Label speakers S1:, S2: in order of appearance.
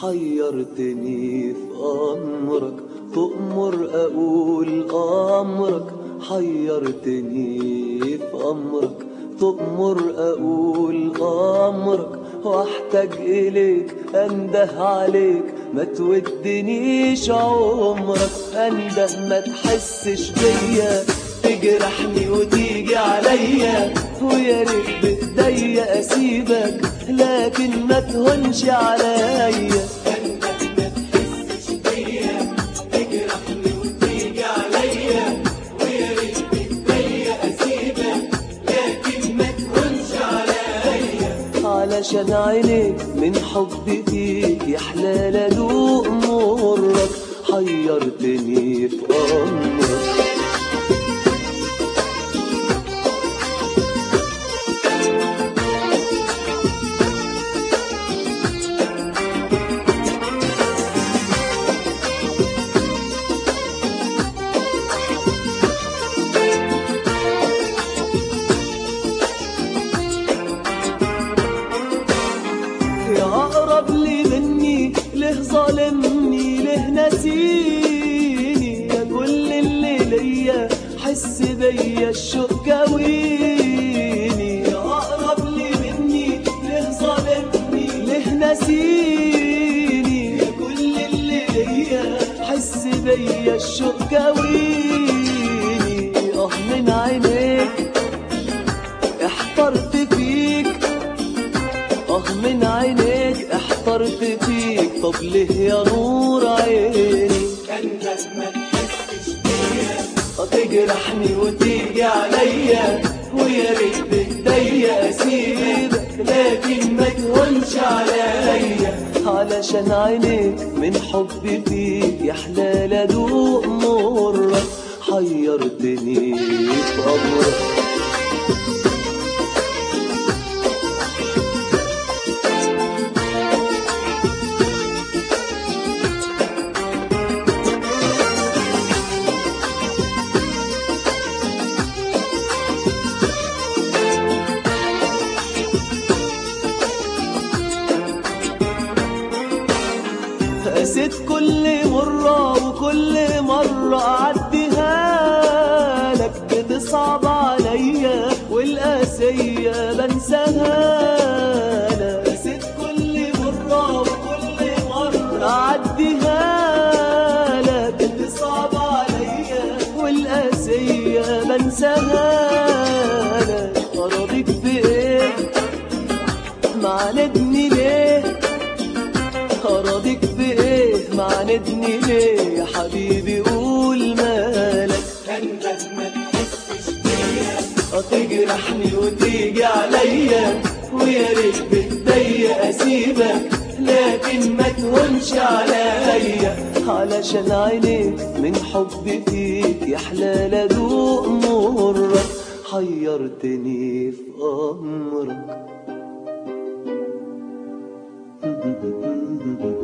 S1: حيرتني في أمرك تؤمر أقول أمرك حيرتني في أمرك تؤمر أقول أمرك واحتاج إليك أنده عليك ما تودنيش عمرك أنده ما تحسش بيا تجرحني وتيجي عليا ويا ريت بإيديا أسيبك لكن ما تهونش عليا علشان عينيك من حبي فيك يا حلال ادوق مرك حيرتني في امرك يا أقرب لي مني ليه ظالمني ليه نسيني يا كل اللي ليا حس بيا الشوق كويني يا أقرب لي مني ليه ظالمني ليه نسيني يا كل اللي ليا حس بيا الشوق كويني اه من عينيك احترت فيك اه من عينيك احترت فيك طب ليه يا نور عيني
S2: كان ما تحسش بيا
S1: تجرحني وتيجي عليا ويا ريت بايديا اسيبك لكن ما تهونش عليا علشان عينيك من حبي فيك يا حلال ادوق مرك حيرتني في امرك قسيت كل مرة وكل مرة أعديها لك بتصعب عليا والقاسية بنساها أنا قسيت كل مرة وكل مرة أعديها لك بتصعب عليا والقاسية بنساها أنا أراضيك بإيه معاندني ليه أراضيك بإيه معاندني ليه يا حبيبي قول مالك
S2: كان ما تحسش بيا
S1: تجرحني وتيجي عليا ويا ريت بإيديا أسيبك لكن ما تهونش عليا علشان عينيك من حبي فيك يا حلال أدوق مرك حيرتني في أمرك